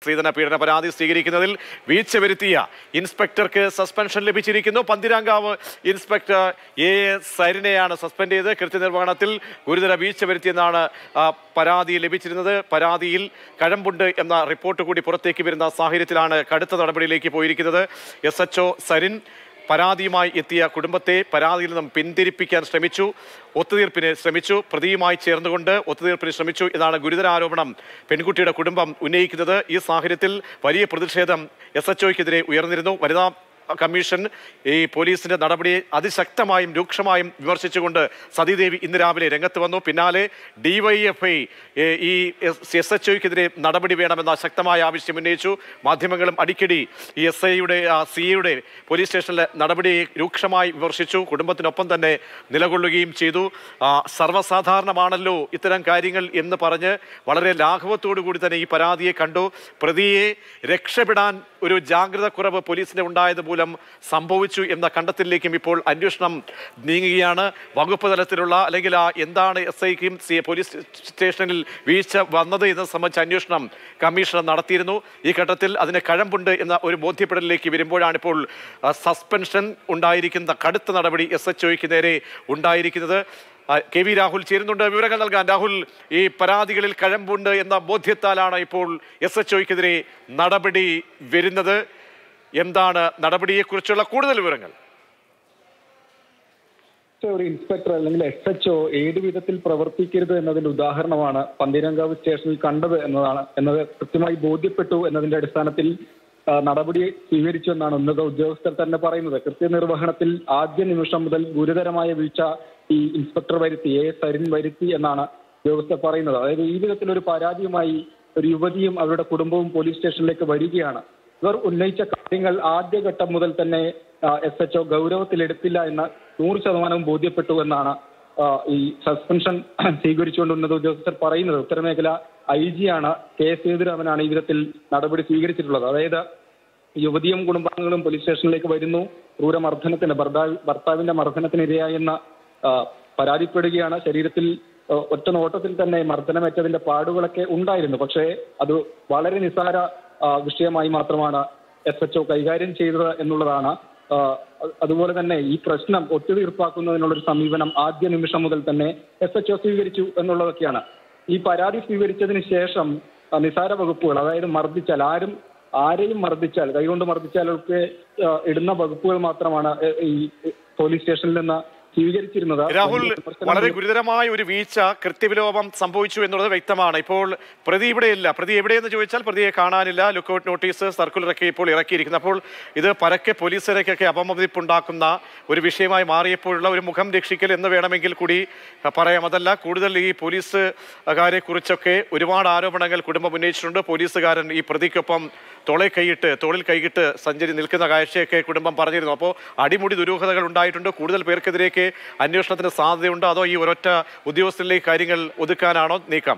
സ്ത്രീധന പീഡന പരാതി സ്വീകരിക്കുന്നതിൽ വീഴ്ച വരുത്തിയ ഇൻസ്പെക്ടർക്ക് സസ്പെൻഷൻ ലഭിച്ചിരിക്കുന്നു പന്തിരാങ്കാവ് ഇൻസ്പെക്ടർ എ എസ് സരിനെയാണ് സസ്പെൻഡ് ചെയ്ത് കൃത്യനിർവഹണത്തിൽ ഗുരുതര വീഴ്ച വരുത്തിയെന്നാണ് ആ, പരാതി ലഭിച്ചിരുന്നത് പരാതിയിൽ കഴമ്പുണ്ട് എന്ന റിപ്പോർട്ട് കൂടി പുറത്തേക്ക് വരുന്ന സാഹചര്യത്തിലാണ് കടുത്ത നടപടിയിലേക്ക് പോയിരിക്കുന്നത് എസ് എച്ച് സരിൻ പരാതിയുമായി എത്തിയ കുടുംബത്തെ പരാതിയിൽ നിന്നും പിന്തിരിപ്പിക്കാൻ ശ്രമിച്ചു ഒത്തുതീർപ്പിന് ശ്രമിച്ചു പ്രതിയുമായി ചേർന്നുകൊണ്ട് ഒത്തുതീർപ്പിന് ശ്രമിച്ചു എന്നാണ് ഗുരുതര ആരോപണം പെൺകുട്ടിയുടെ കുടുംബം ഉന്നയിക്കുന്നത് ഈ സാഹചര്യത്തിൽ വലിയ പ്രതിഷേധം എസ് എച്ച് ഉയർന്നിരുന്നു വനിതാ കമ്മീഷൻ ഈ പോലീസിന്റെ നടപടിയെ അതിശക്തമായും രൂക്ഷമായും വിമർശിച്ചുകൊണ്ട് സതീദേവി ഇന്ന് രാവിലെ രംഗത്ത് വന്നു പിന്നാലെ ഡിവൈഎഫ്ഐ ഈ എസ് എച്ച് ഒക്കെതിരെ നടപടി വേണമെന്ന ശക്തമായ ആവശ്യം ഉന്നയിച്ചു മാധ്യമങ്ങളും അടിക്കടി ഈ എസ് ഐയുടെ സിയുടെ പോലീസ് സ്റ്റേഷനിലെ നടപടിയെ രൂക്ഷമായി വിമർശിച്ചു കുടുംബത്തിനൊപ്പം തന്നെ നിലകൊള്ളുകയും ചെയ്തു ആ, സർവ്വസാധാരണമാണല്ലോ ഇത്തരം കാര്യങ്ങൾ എന്ന് പറഞ്ഞ് വളരെ ലാഘവത്തോടു കൂടി തന്നെ ഈ പരാതിയെ കണ്ടു പ്രതിയെ രക്ഷപ്പെടാൻ ഒരു ജാഗ്രത കുറവ് പോലീസിന് ഉണ്ടായത് മൂലം സംഭവിച്ചു എന്ന കണ്ടെത്തലിലേക്കും ഇപ്പോൾ അന്വേഷണം നീങ്ങുകയാണ് വകുപ്പ് തലത്തിലുള്ള അല്ലെങ്കിൽ ആ എന്താണ് എസ് ഐക്കും സി പോലീസ് സ്റ്റേഷനിൽ വീഴ്ച വന്നത് എന്ന് സംബന്ധിച്ച അന്വേഷണം കമ്മീഷണർ നടത്തിയിരുന്നു ഈ ഘട്ടത്തിൽ അതിന് കഴമ്പുണ്ട് എന്ന ഒരു ബോധ്യപ്പെടലിലേക്ക് വരുമ്പോഴാണ് ഇപ്പോൾ ആ, സസ്പെൻഷൻ ഉണ്ടായിരിക്കുന്ന കടുത്ത നടപടി എസ് എച്ച് ഒയ്ക്ക് നേരെ ഉണ്ടായിരിക്കുന്നത് ആ, കെ വി രാഹുൽ ചേരുന്നുണ്ട് വിവരങ്ങൾ നൽകാൻ രാഹുൽ ഈ പരാതികളിൽ കഴമ്പുണ്ട് എന്ന ബോധ്യത്താലാണ് ഇപ്പോൾ എസ് എച്ച് ഒയ്ക്കെതിരെ നടപടി വരുന്നത് എന്താണ് നടപടിയെക്കുറിച്ചുള്ള കൂടുതൽ വിവരങ്ങൾ ഒരു ഇൻസ്പെക്ടർ അല്ലെങ്കിൽ എസ് എച്ച് ഒ ഏത് വിധത്തിൽ പ്രവർത്തിക്കരുത് എന്നതിന്റെ ഉദാഹരണമാണ് പന്തീരങ്കാവ് സ്റ്റേഷനിൽ കണ്ടത് എന്നതാണ് എന്നത് കൃത്യമായി ബോധ്യപ്പെട്ടു എന്നതിന്റെ അടിസ്ഥാനത്തിൽ ആ, നടപടി സ്വീകരിച്ചു എന്നാണ് ഉന്നത ഉദ്യോഗസ്ഥർ തന്നെ പറയുന്നത് കൃത്യനിർവഹണത്തിൽ ആദ്യ നിമിഷം മുതൽ ഗുരുതരമായ വീഴ്ച ഈ ഇൻസ്പെക്ടർ വരുത്തി എ സരിൻ വരുത്തി എന്നാണ് ഉദ്യോഗസ്ഥർ പറയുന്നത് അതായത് ഈ വിധത്തിലൊരു പരാതിയുമായി ഒരു യുവതിയും അവരുടെ കുടുംബവും പോലീസ് സ്റ്റേഷനിലേക്ക് വരികയാണ് ഇവർ ഉന്നയിച്ച കാര്യങ്ങൾ ആദ്യഘട്ടം മുതൽ തന്നെ എസ് എച്ച് ഒ ഗൗരവത്തിലെടുത്തില്ല എന്ന് നൂറ് ശതമാനവും ബോധ്യപ്പെട്ടു എന്നാണ് ആ, ഈ സസ്പെൻഷൻ സ്വീകരിച്ചുകൊണ്ട് ഉന്നത ഉദ്യോഗസ്ഥർ പറയുന്നത് ഉത്തരമേഖല ഐ ജി ആണ് കെ സേതുരാമനാണ് ഈ വിധത്തിൽ നടപടി സ്വീകരിച്ചിട്ടുള്ളത് അതായത് യുവതിയും കുടുംബാംഗങ്ങളും പോലീസ് സ്റ്റേഷനിലേക്ക് വരുന്നു ക്രൂരമർദ്ദനത്തിന് ഭർത്താവ് ഭർത്താവിന്റെ മർദ്ദനത്തിന് ഇരയായെന്ന് ആ, പരാതിപ്പെടുകയാണ് ശരീരത്തിൽ ആ, ഒറ്റ നോട്ടത്തിൽ തന്നെ മർദ്ദനമേറ്റതിന്റെ പാടുകളൊക്കെ ഉണ്ടായിരുന്നു പക്ഷേ അത് വളരെ നിസ്സാര ആ, വിഷയമായി മാത്രമാണ് എസ് എച്ച് ഒ കൈകാര്യം ചെയ്തത് എന്നുള്ളതാണ് ആ, അത് അതുപോലെ തന്നെ ഈ പ്രശ്നം ഒത്തുതീർപ്പാക്കുന്നതിനുള്ള ഒരു സമീപനം ആദ്യ നിമിഷം മുതൽ തന്നെ എസ് എച്ച് ഒ സ്വീകരിച്ചു എന്നുള്ളതൊക്കെയാണ് ഈ പരാതി സ്വീകരിച്ചതിന് ശേഷം ആ, നിസാര വകുപ്പുകൾ അതായത് മർദ്ദിച്ചാൽ ആരും ആരെയും മർദ്ദിച്ചാൽ കൈകൊണ്ട് മർദ്ദിച്ചാലൊക്കെ ആ, ഇടുന്ന വകുപ്പുകൾ മാത്രമാണ് ഏ, ഈ പോലീസ് സ്റ്റേഷനിൽ നിന്ന് സ്വീകരിച്ചിരുന്നത് രാഹുൽ വലിയ വിമർശനം വളരെ ഗുരുതരമായ ഒരു വീഴ്ച കൃത്യവിലോപം സംഭവിച്ചു എന്നുള്ളത് വ്യക്തമാണ് ഇപ്പോൾ പ്രതി ഇവിടെയില്ല പ്രതി എവിടെയെന്ന് ചോദിച്ചാൽ പ്രതിയെ കാണാനില്ല ലുക്കൌട്ട് നോട്ടീസ് സർക്കുലറൊക്കെ ഇപ്പോൾ ഇറക്കിയിരിക്കുന്നു അപ്പോൾ ഇത് പരക്കെ പോലീസുകാരൊക്കെ അപമതിപ്പുണ്ടാക്കുന്ന ഒരു വിഷയമായി മാറിയപ്പോഴുള്ള ഒരു മുഖം രക്ഷിക്കൽ എന്ന് വേണമെങ്കിൽ കൂടി അഹ്, പറയാം അതല്ല കൂടുതൽ ഈ പോലീസുകാരെ കുറിച്ചൊക്കെ ഒരുപാട് ആരോപണങ്ങൾ കുടുംബം ഉന്നയിച്ചിട്ടുണ്ട് പോലീസുകാരൻ ഈ പ്രതിക്കൊപ്പം തോളെ കൈയിട്ട് തോളിൽ കൈയിട്ട് സഞ്ചരി നിൽക്കുന്ന കാഴ്ചയൊക്കെ കുടുംബം പറഞ്ഞിരുന്നു അപ്പോൾ അടിമുടി ദുരൂഹതകൾ ഉണ്ടായിട്ടുണ്ട് കൂടുതൽ പേർക്കെതിരെയൊക്കെ അന്വേഷണത്തിന് സാധ്യതയുണ്ടോ അതോ ഈ ഒരൊറ്റ ഉദ്യോഗസ്ഥരിലേക്ക് കാര്യങ്ങൾ ഒതുക്കാനാണോ നീക്കം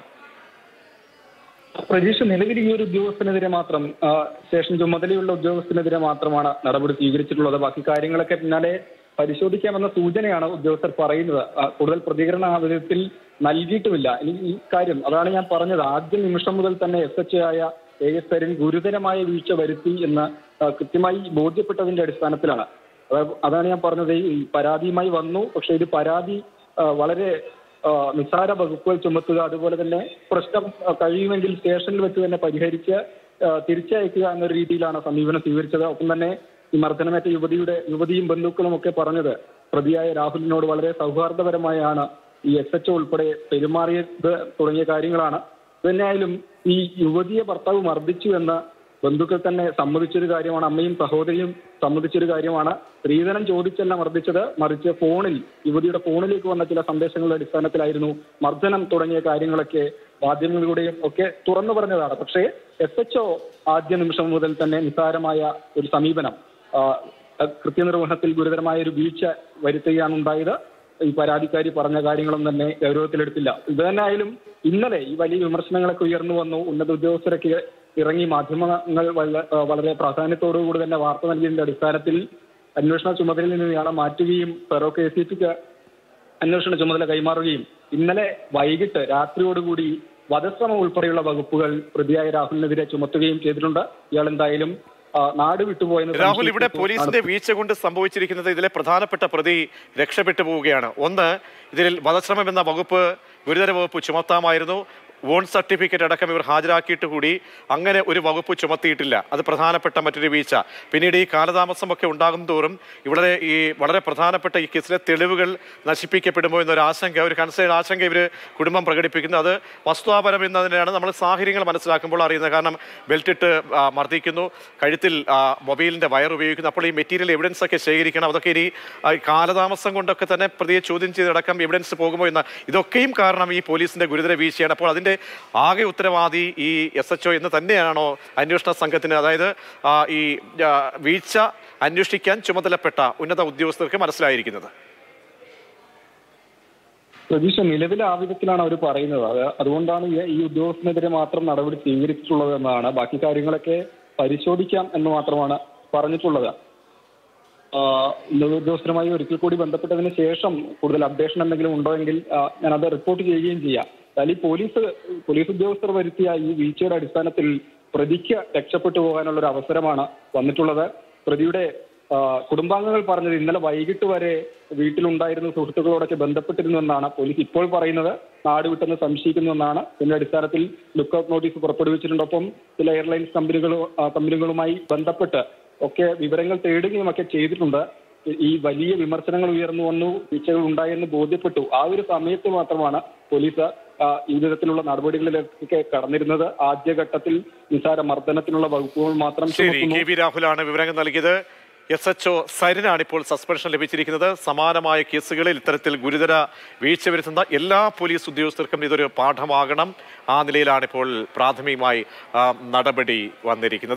പ്രതീക്ഷ നിലവിൽ ഈ ഒരു ഉദ്യോഗസ്ഥനെതിരെ മാത്രം ആ, സ്റ്റേഷൻ ചുമതലയുള്ള ഉദ്യോഗസ്ഥനെതിരെ മാത്രമാണ് നടപടി സ്വീകരിച്ചിട്ടുള്ളത് ബാക്കി കാര്യങ്ങളൊക്കെ പിന്നാലെ പരിശോധിക്കാമെന്ന സൂചനയാണ് ഉദ്യോഗസ്ഥർ പറയുന്നത് ആ, കൂടുതൽ പ്രതികരണം ആ വിധത്തിൽ നൽകിയിട്ടുമില്ല ഇനി ഈ കാര്യം അതാണ് ഞാൻ പറഞ്ഞത് ആദ്യ നിമിഷം മുതൽ തന്നെ എസ് എച്ച് ആയ എ എസ് തരൻ ഗുരുതരമായ വീഴ്ച വരുത്തി എന്ന് ആ, കൃത്യമായി ബോധ്യപ്പെട്ടതിന്റെ അടിസ്ഥാനത്തിലാണ് അതാ- അതാണ് ഞാൻ പറഞ്ഞത് ഈ പരാതിയുമായി വന്നു പക്ഷെ ഇത് പരാതി ആ, വളരെ ആ, നിസ്സാര വകുപ്പുകൾ ചുമത്തുക അതുപോലെ തന്നെ പ്രശ്നം ആ, കഴിയുമെങ്കിൽ സ്റ്റേഷനിൽ വെച്ച് തന്നെ പരിഹരിച്ച് ആ, തിരിച്ചയക്കുക എന്ന രീതിയിലാണ് സമീപനം സ്വീകരിച്ചത് ഒപ്പം തന്നെ ഈ മർദ്ദനമേറ്റ യുവതിയുടെ യുവതിയും ബന്ധുക്കളും ഒക്കെ പറഞ്ഞത് പ്രതിയായ രാഹുലിനോട് വളരെ സൗഹാർദ്ദപരമായാണ് ഈ എസ് എച്ച് ഉൾപ്പെടെ പെരുമാറിയത് തുടങ്ങിയ കാര്യങ്ങളാണ് തന്നെയായാലും ഈ യുവതിയെ ഭർത്താവ് മർദ്ദിച്ചു എന്ന് ബന്ധുക്കൾ തന്നെ സമ്മതിച്ചൊരു കാര്യമാണ് അമ്മയും സഹോദരിയും സമ്മതിച്ചൊരു കാര്യമാണ് സ്ത്രീധനം ചോദിച്ചല്ല മർദ്ദിച്ചത് മറിച്ച് ഫോണിൽ യുവതിയുടെ ഫോണിലേക്ക് വന്ന ചില സന്ദേശങ്ങളുടെ അടിസ്ഥാനത്തിലായിരുന്നു മർദ്ദനം തുടങ്ങിയ കാര്യങ്ങളൊക്കെ മാധ്യമങ്ങളിലൂടെയും ഒക്കെ തുറന്നു പറഞ്ഞതാണ് പക്ഷേ എസ് എച്ച് ആദ്യ നിമിഷം മുതൽ തന്നെ നിസ്സാരമായ ഒരു സമീപനം ആ, കൃത്യനിർവഹണത്തിൽ ഗുരുതരമായ ഒരു വീഴ്ച വരുത്തുകയാണ് ഉണ്ടായത് ഈ പരാതിക്കാരി പറഞ്ഞ കാര്യങ്ങളും തന്നെ ഗൗരവത്തിലെടുത്തില്ല ഇത് തന്നെ ആയാലും ഇന്നലെ ഈ വലിയ വിമർശനങ്ങളൊക്കെ ഉയർന്നു വന്നു ഉന്നത ഉദ്യോഗസ്ഥരൊക്കെ ഇറങ്ങി മാധ്യമങ്ങൾ വള- ആ, വളരെ പ്രാധാന്യത്തോടു കൂടി തന്നെ വാർത്ത നൽകിയതിന്റെ അടിസ്ഥാനത്തിൽ അന്വേഷണ ചുമതലയിൽ നിന്ന് ഇയാളെ മാറ്റുകയും ഫെറോ കെ സി പിക്ക് അന്വേഷണ ചുമതല കൈമാറുകയും ഇന്നലെ വൈകിട്ട് രാത്രിയോടുകൂടി വധശ്രമം ഉൾപ്പെടെയുള്ള വകുപ്പുകൾ പ്രതിയായ രാഹുലിനെതിരെ ചുമത്തുകയും ചെയ്തിട്ടുണ്ട് ഇയാൾ എന്തായാലും ആ, നാട് വിട്ടുപോയെന്ന് രാഹുൽ ഇവിടെ സംശയിച്ചു. പോലീസിന്റെ വീഴ്ച കൊണ്ട് സംഭവിച്ചിരിക്കുന്നത് ഇതിലെ പ്രധാനപ്പെട്ട പ്രതി രക്ഷപ്പെട്ടു പോവുകയാണ് ഒന്ന് ഇതിൽ വധശ്രമം എന്ന വകുപ്പ് ഗുരുതര വകുപ്പ് ചുമത്താമായിരുന്നു വോൺ സർട്ടിഫിക്കറ്റ് അടക്കം ഇവർ ഹാജരാക്കിയിട്ട് കൂടി അങ്ങനെ ഒരു വകുപ്പ് ചുമത്തിയിട്ടില്ല അത് പ്രധാനപ്പെട്ട മറ്റൊരു വീഴ്ച പിന്നീട് ഈ കാലതാമസമൊക്കെ ഉണ്ടാകും തോറും ഇവിടെ ഈ വളരെ പ്രധാനപ്പെട്ട ഈ കേസിലെ തെളിവുകൾ നശിപ്പിക്കപ്പെടുമോ എന്നൊരു ആശങ്ക ഒരു കൺസേൺ ആശങ്ക ഇവർ കുടുംബം പ്രകടിപ്പിക്കുന്നു അത് വസ്തുതാപരം എന്നതിനാണ് നമ്മൾ സാഹചര്യങ്ങൾ മനസ്സിലാക്കുമ്പോൾ അറിയുന്നത് കാരണം ബെൽറ്റ് ഇട്ട് ആ, മർദ്ദിക്കുന്നു കഴുത്തിൽ ആ, മൊബൈലിന്റെ വയർ ഉപയോഗിക്കുന്നു അപ്പോൾ ഈ മെറ്റീരിയൽ എവിഡൻസ് ഒക്കെ ശേഖരിക്കണം അതൊക്കെ ഇനി ആ, ഈ കാലതാമസം കൊണ്ടൊക്കെ തന്നെ പ്രതിയെ ചോദ്യം ചെയ്തടക്കം എവിഡൻസ് പോകുമോ എന്ന ഇതൊക്കെയും കാരണം ഈ പോലീസിന്റെ ഗുരുതര വീഴ്ചയാണ് അപ്പോൾ അതിന്റെ ആകെ ഉത്തരവാദി ഈ എസ് എച്ച് എന്ന് തന്നെയാണോ അന്വേഷണ സംഘത്തിന് അതായത് ആ, ഈ ആ, വീഴ്ച അന്വേഷിക്കാൻ ചുമതലപ്പെട്ട ഉന്നത ഉദ്യോഗസ്ഥർക്ക് മനസ്സിലായിരിക്കുന്നത് പ്രതീക്ഷ നിലവിലെ ആവിധത്തിലാണ് അവർ പറയുന്നത് അത് അതുകൊണ്ടാണ് ഈ- ഈ ഉദ്യോഗസ്ഥനെതിരെ മാത്രം നടപടി സ്വീകരിച്ചിട്ടുള്ളത് എന്നാണ് ബാക്കി കാര്യങ്ങളൊക്കെ പരിശോധിക്കാം എന്ന് മാത്രമാണ് പറഞ്ഞിട്ടുള്ളത് ആ, ഉന്നത ഉദ്യോഗസ്ഥരുമായി ഒരിക്കൽ കൂടി ബന്ധപ്പെട്ടതിന് ശേഷം കൂടുതൽ അപ്ഡേഷൻ എന്തെങ്കിലും ഉണ്ടോ എങ്കിൽ ആ, ഞാനത് റിപ്പോർട്ട് ചെയ്യുകയും ചെയ്യാം എന്നാൽ ഈ പോലീസ് പോലീസ് ഉദ്യോഗസ്ഥർ വരുത്തിയ ഈ വീഴ്ചയുടെ അടിസ്ഥാനത്തിൽ പ്രതിക്ക് രക്ഷപ്പെട്ടു പോകാനുള്ള ഒരു അവസരമാണ് വന്നിട്ടുള്ളത് പ്രതിയുടെ ആ, കുടുംബാംഗങ്ങൾ പറഞ്ഞത് ഇന്നലെ വൈകിട്ട് വരെ വീട്ടിലുണ്ടായിരുന്ന സുഹൃത്തുക്കളോടൊക്കെ ബന്ധപ്പെട്ടിരുന്നു എന്നാണ് പോലീസ് ഇപ്പോൾ പറയുന്നത് നാട് വിട്ടെന്ന് സംശയിക്കുന്നു എന്നാണ് ഇതിന്റെ അടിസ്ഥാനത്തിൽ ലുക്കൌട്ട് നോട്ടീസ് പുറപ്പെടുവിച്ചിട്ടുണ്ട് ഒപ്പം ചില എയർലൈൻസ് കമ്പനികളോ ആ, കമ്പനികളുമായി ബന്ധപ്പെട്ട് ഒക്കെ വിവരങ്ങൾ തേടുകയും ഒക്കെ ചെയ്തിട്ടുണ്ട് ഈ വലിയ വിമർശനങ്ങൾ ഉയർന്നു വന്നു വീഴ്ചകൾ ഉണ്ടായെന്ന് ബോധ്യപ്പെട്ടു ആ ഒരു സമയത്ത് മാത്രമാണ് പോലീസ് ആ, ഈ വിധത്തിലുള്ള നടപടികളിലേക്ക് കടന്നിരുന്നത് ആദ്യഘട്ടത്തിൽ നിസാര മർദ്ദനത്തിനുള്ള വകുപ്പുകൾ മാത്രം ശരി ചുമത്തുന്നു കെ വി രാഹുലാണ് വിവരങ്ങൾ നൽകിയത് എസ് എച്ച് ഒ സരിനാണ് ഇപ്പോൾ സസ്പെൻഷൻ ലഭിച്ചിരിക്കുന്നത് സമാനമായ കേസുകളിൽ ഇത്തരത്തിൽ ഗുരുതര വീഴ്ച വരുത്തുന്ന എല്ലാ പോലീസ് ഉദ്യോഗസ്ഥർക്കും ഇതൊരു പാഠമാകണം ആ നിലയിലാണ് ഇപ്പോൾ പ്രാഥമികമായി ആ, നടപടി വന്നിരിക്കുന്നത്